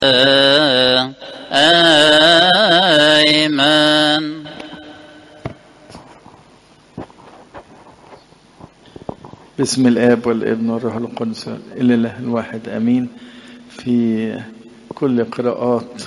آمين بسم الآب والابن والروح القدس الإله الواحد أمين في كل قراءات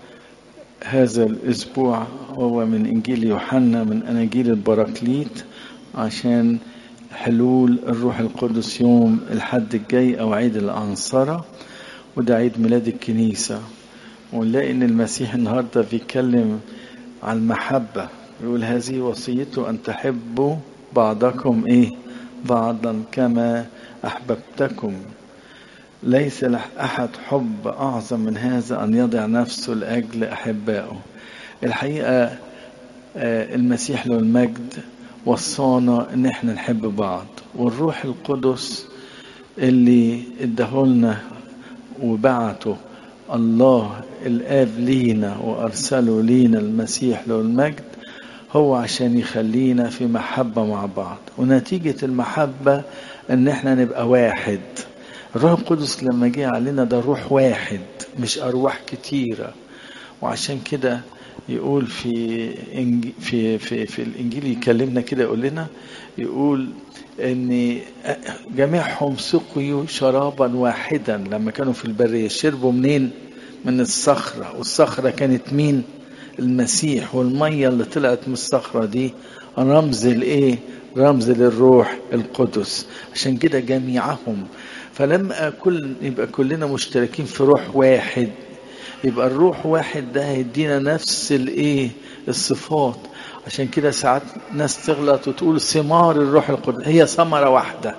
هذا الأسبوع هو من إنجيل يوحنا من أناجيل البراكليت عشان حلول الروح القدس يوم الحد الجاي أو عيد الأنصرة وده عيد ميلاد الكنيسة ونلاقي إن المسيح النهاردة بيتكلم عن المحبة يقول هذه وصيته أن تحبوا بعضكم إيه بعضا كما أحببتكم ليس أحد حب أعظم من هذا أن يضع نفسه لأجل أحبائه الحقيقة المسيح له المجد وصانا ان احنا نحب بعض والروح القدس اللي اداهولنا وبعته الله الاب لينا وارسله لينا المسيح له المجد هو عشان يخلينا في محبة مع بعض ونتيجة المحبة ان احنا نبقى واحد الروح القدس لما جه علينا ده روح واحد مش ارواح كتيرة وعشان كده يقول في في في في الانجيل يكلمنا كده يقول لنا يقول ان جميعهم سقيوا شرابا واحدا لما كانوا في البريه شربوا منين من الصخره والصخره كانت مين المسيح والميه اللي طلعت من الصخره دي رمز الايه رمز للروح القدس عشان كده جميعهم فلما كل يبقى كلنا مشتركين في روح واحد يبقى الروح واحد ده هيدينا نفس الايه الصفات عشان كده ساعات ناس تغلط وتقول ثمار الروح القدس هي ثمرة واحدة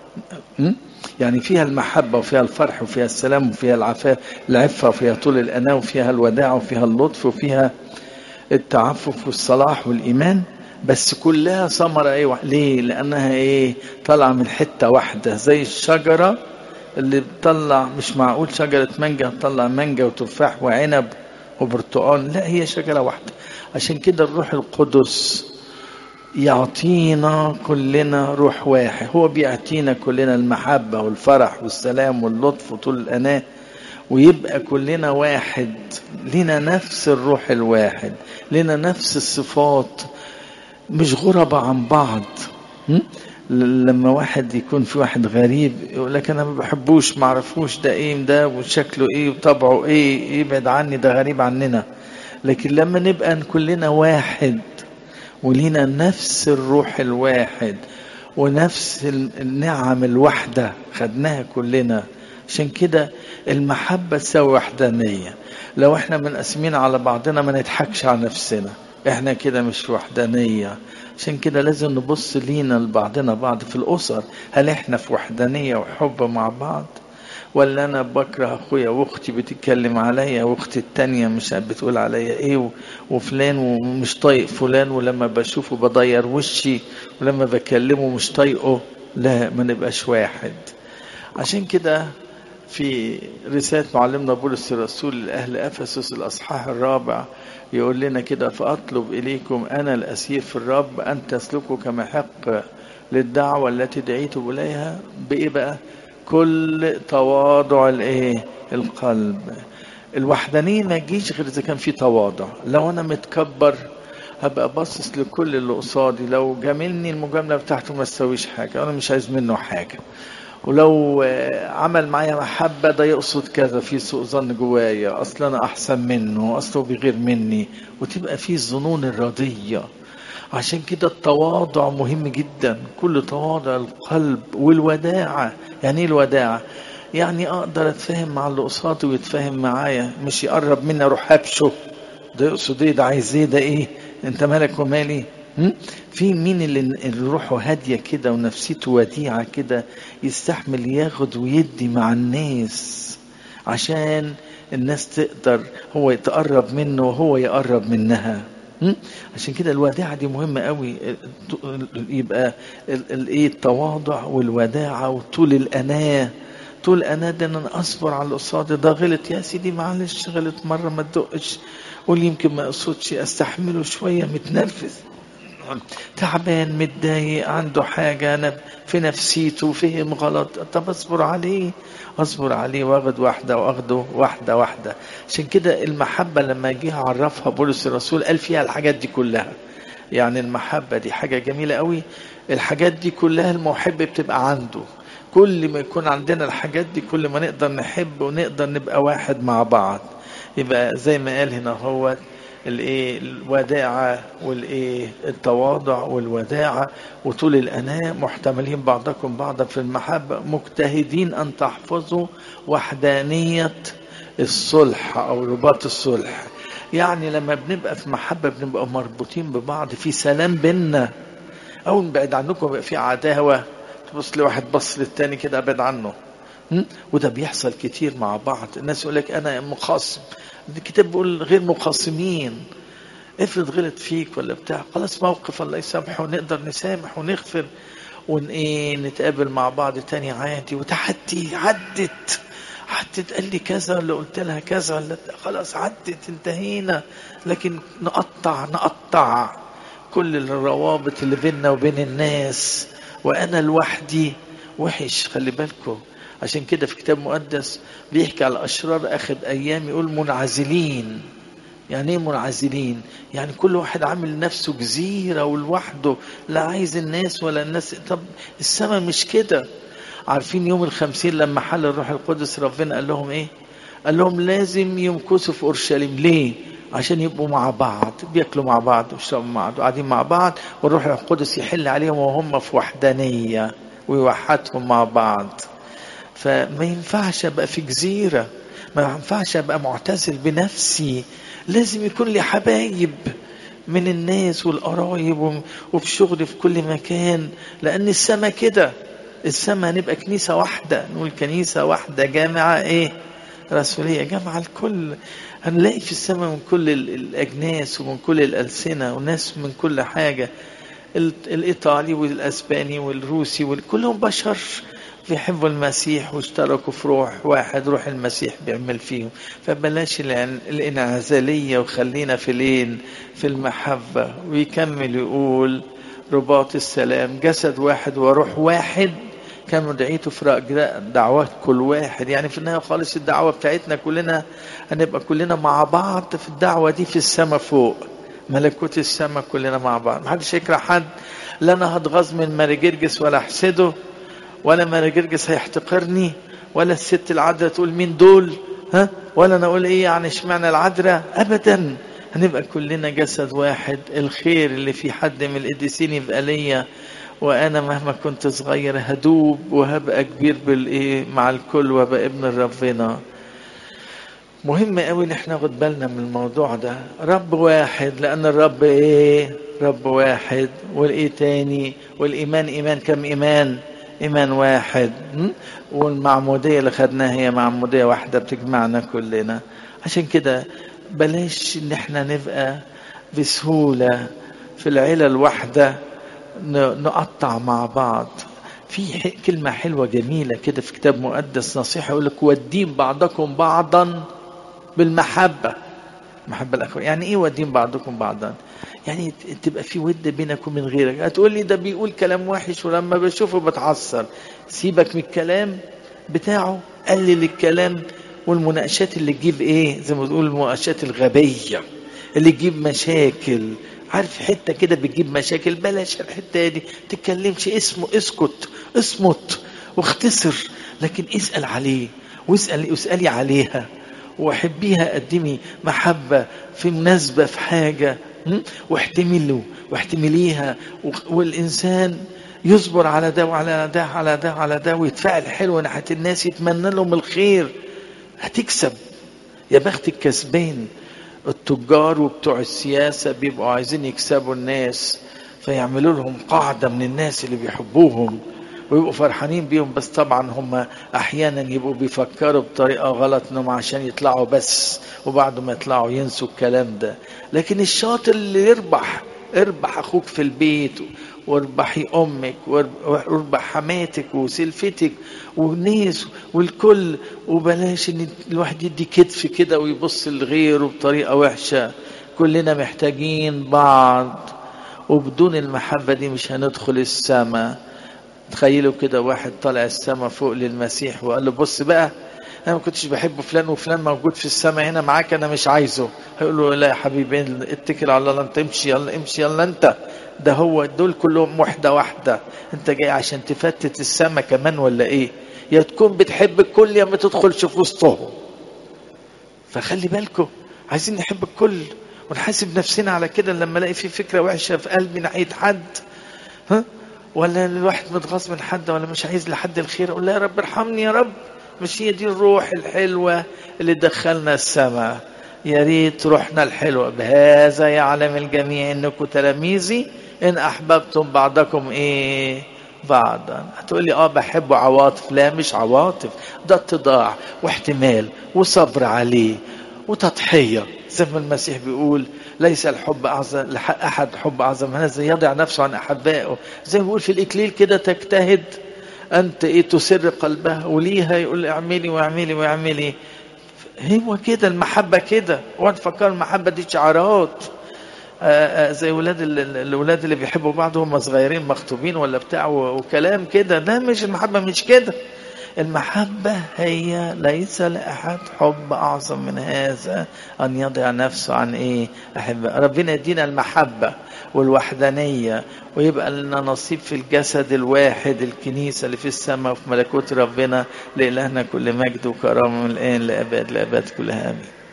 يعني فيها المحبة وفيها الفرح وفيها السلام وفيها العفاف العفة وفيها طول الأناة وفيها الوداع وفيها اللطف وفيها التعفف والصلاح والإيمان بس كلها ثمرة ايه ليه؟ لأنها ايه؟ طالعة من حتة واحدة زي الشجرة اللي بتطلع مش معقول شجرة مانجا تطلع مانجا وتفاح وعنب وبرتقال لا هي شجرة واحدة عشان كده الروح القدس يعطينا كلنا روح واحد هو بيعطينا كلنا المحبة والفرح والسلام واللطف وطول الأناة ويبقى كلنا واحد لنا نفس الروح الواحد لنا نفس الصفات مش غربة عن بعض لما واحد يكون في واحد غريب يقول لك انا ما بحبوش ما اعرفوش ده ايه ده وشكله ايه وطبعه ايه يبعد عني ده غريب عننا لكن لما نبقى كلنا واحد ولينا نفس الروح الواحد ونفس النعم الواحدة خدناها كلنا عشان كده المحبة تساوي وحدانية لو احنا منقسمين على بعضنا ما نضحكش على نفسنا احنا كده مش وحدانية عشان كده لازم نبص لينا لبعضنا بعض في الأسر هل احنا في وحدانية وحب مع بعض ولا أنا بكره أخويا وأختي بتتكلم عليا وأختي التانية مش بتقول عليا إيه وفلان ومش طايق فلان ولما بشوفه بضير وشي ولما بكلمه مش طايقه لا ما نبقاش واحد عشان كده في رسالة معلمنا بولس الرسول لأهل أفسس الأصحاح الرابع يقول لنا كده فأطلب إليكم أنا الأسير في الرب أن تسلكوا كما حق للدعوة التي دعيتم إليها بإيه بقى؟ كل تواضع الإيه؟ القلب الوحدانية ما تجيش غير إذا كان في تواضع لو أنا متكبر هبقى باصص لكل اللي قصادي لو جاملني المجاملة بتاعته ما تسويش حاجة أنا مش عايز منه حاجة ولو عمل معايا محبة ده يقصد كذا في سوء ظن جوايا أصل أنا أحسن منه أصله بغير مني وتبقى في الظنون الردية عشان كده التواضع مهم جدا كل تواضع القلب والوداعة يعني ايه الوداعة يعني أقدر أتفاهم مع اللي قصادي ويتفاهم معايا مش يقرب مني أروح أبشه ده يقصد إيه ده عايز إيه ده إيه أنت مالك ومالي في مين اللي روحه هادية كده ونفسيته وديعة كده يستحمل ياخد ويدي مع الناس عشان الناس تقدر هو يتقرب منه وهو يقرب منها عشان كده الوداعة دي مهمة قوي يبقى الايه التواضع والوداعة وطول الأناة طول الأناة ده ان انا اصبر على اللي قصادي ده غلط يا سيدي معلش غلط مرة ما تدقش قول يمكن ما اقصدش استحمله شوية متنرفز تعبان متضايق عنده حاجة أنا في نفسيته فهم غلط طب اصبر عليه اصبر عليه واخد واحدة واخده واحدة واحدة عشان كده المحبة لما جه عرفها بولس الرسول قال فيها الحاجات دي كلها يعني المحبة دي حاجة جميلة قوي الحاجات دي كلها المحب بتبقى عنده كل ما يكون عندنا الحاجات دي كل ما نقدر نحب ونقدر نبقى واحد مع بعض يبقى زي ما قال هنا هو الايه الوداعة والايه التواضع والوداعة وطول الأناة محتملين بعضكم بعضا في المحبة مجتهدين أن تحفظوا وحدانية الصلح أو رباط الصلح يعني لما بنبقى في محبة بنبقى مربوطين ببعض في سلام بينا أول بعد عنكم بقى في عداوة تبص لواحد بص للتاني كده ابعد عنه وده بيحصل كتير مع بعض الناس يقول لك انا مخاصم الكتاب بيقول غير مخاصمين افرض غلط فيك ولا بتاع خلاص موقف الله يسامحه ونقدر نسامح ونغفر ون ايه نتقابل مع بعض تاني عادي وتحدي عدت عدت قال لي كذا ولا قلت لها كذا ولا خلاص عدت انتهينا لكن نقطع نقطع كل الروابط اللي بيننا وبين الناس وانا لوحدي وحش خلي بالكم عشان كده في كتاب مقدس بيحكي على الاشرار اخد ايام يقول منعزلين يعني ايه منعزلين يعني كل واحد عامل نفسه جزيرة ولوحده لا عايز الناس ولا الناس طب السماء مش كده عارفين يوم الخمسين لما حل الروح القدس ربنا قال لهم ايه قال لهم لازم يمكثوا في اورشليم ليه عشان يبقوا مع بعض بياكلوا مع بعض ويشربوا مع بعض وقاعدين مع بعض والروح القدس يحل عليهم وهم في وحدانية ويوحدهم مع بعض فما ينفعش ابقى في جزيرة ما ينفعش ابقى معتزل بنفسي لازم يكون لي حبايب من الناس والقرايب وفي شغلي في كل مكان لان السما كده السما هنبقى كنيسة واحدة نقول كنيسة واحدة جامعة ايه رسولية جامعة الكل هنلاقي في السماء من كل الأجناس ومن كل الألسنة وناس من كل حاجة الإيطالي والأسباني والروسي كلهم بشر بيحبوا المسيح واشتركوا في روح واحد روح المسيح بيعمل فيهم فبلاش الانعزالية وخلينا في لين في المحبة ويكمل يقول رباط السلام جسد واحد وروح واحد كانوا دعيته في دعوات كل واحد يعني في النهاية خالص الدعوة بتاعتنا كلنا هنبقى كلنا مع بعض في الدعوة دي في السماء فوق ملكوت السماء كلنا مع بعض محدش يكره حد لا انا هتغاظ من ماري جرجس ولا احسده ولا ماري جرجس هيحتقرني ولا الست العذراء تقول مين دول ها ولا انا اقول ايه يعني اشمعنى العذراء ابدا هنبقى كلنا جسد واحد الخير اللي في حد من القديسين يبقى ليا وانا مهما كنت صغير هدوب وهبقى كبير بالايه مع الكل وابقى ابن ربنا مهم قوي ان احنا ناخد بالنا من الموضوع ده رب واحد لان الرب ايه رب واحد والايه تاني والايمان ايمان كم ايمان ايمان واحد والمعموديه اللي خدناها هي معموديه واحده بتجمعنا كلنا عشان كده بلاش ان احنا نبقى بسهوله في العيله الواحده نقطع مع بعض في كلمة حلوة جميلة كده في كتاب مقدس نصيحة يقول لك ودين بعضكم بعضا بالمحبة محبة الأخوة يعني إيه ودين بعضكم بعضا يعني تبقى في ود بينك وبين غيرك هتقول لي ده بيقول كلام وحش ولما بشوفه بتعصر سيبك من الكلام بتاعه قلل الكلام والمناقشات اللي تجيب ايه زي ما بتقول المناقشات الغبية اللي تجيب مشاكل عارف حته كده بتجيب مشاكل بلاش الحته دي تتكلمش اسمه اسكت اصمت واختصر لكن اسال عليه واسال اسالي عليها وحبيها قدمي محبه في مناسبه في حاجه واحتمله واحتمليها والانسان يصبر على ده وعلى ده على ده على ده ويتفاعل حلو ناحيه الناس يتمنى لهم الخير هتكسب يا بخت الكسبان التجار وبتوع السياسة بيبقوا عايزين يكسبوا الناس فيعملوا لهم قاعدة من الناس اللي بيحبوهم ويبقوا فرحانين بيهم بس طبعا هم احيانا يبقوا بيفكروا بطريقة غلط انهم عشان يطلعوا بس وبعد ما يطلعوا ينسوا الكلام ده لكن الشاطر اللي يربح اربح اخوك في البيت واربحي امك واربح حماتك وسلفتك والناس والكل وبلاش ان الواحد يدي كتف كده ويبص لغيره بطريقه وحشه كلنا محتاجين بعض وبدون المحبة دي مش هندخل السماء تخيلوا كده واحد طالع السماء فوق للمسيح وقال له بص بقى انا ما كنتش بحب فلان وفلان موجود في السماء هنا معاك انا مش عايزه هيقول له لا يا حبيبي اتكل على الله انت امشي يلا امشي يلا انت ده هو دول كلهم وحده واحده انت جاي عشان تفتت السماء كمان ولا ايه يا تكون بتحب الكل يا ما تدخلش في وسطهم فخلي بالكم عايزين نحب الكل ونحاسب نفسنا على كده لما الاقي في فكره وحشه في قلبي ناحيه حد ها ولا الواحد متغاظ من حد ولا مش عايز لحد الخير اقول له يا رب ارحمني يا رب مش هي دي الروح الحلوه اللي دخلنا السماء يا ريت روحنا الحلوه بهذا يعلم الجميع انكم تلاميذي ان احببتم بعضكم ايه بعضا هتقولي اه بحب عواطف لا مش عواطف ده اتضاع واحتمال وصبر عليه وتضحيه زي ما المسيح بيقول ليس الحب اعظم احد حب اعظم من هذا يضع نفسه عن احبائه زي ما بيقول في الاكليل كده تجتهد انت ايه تسر قلبها وليها يقول اعملي واعملي واعملي هو كده المحبه كده وقت فكر المحبه دي شعارات آآ آآ زي ولاد الاولاد اللي بيحبوا بعض هم صغيرين مخطوبين ولا بتاع وكلام كده لا مش المحبه مش كده المحبة هي ليس لأحد حب أعظم من هذا أن يضع نفسه عن إيه أحب ربنا يدينا المحبة والوحدانية ويبقى لنا نصيب في الجسد الواحد الكنيسة اللي في السماء وفي ملكوت ربنا لإلهنا كل مجد وكرامة من الآن لأبد لأبد كلها آمين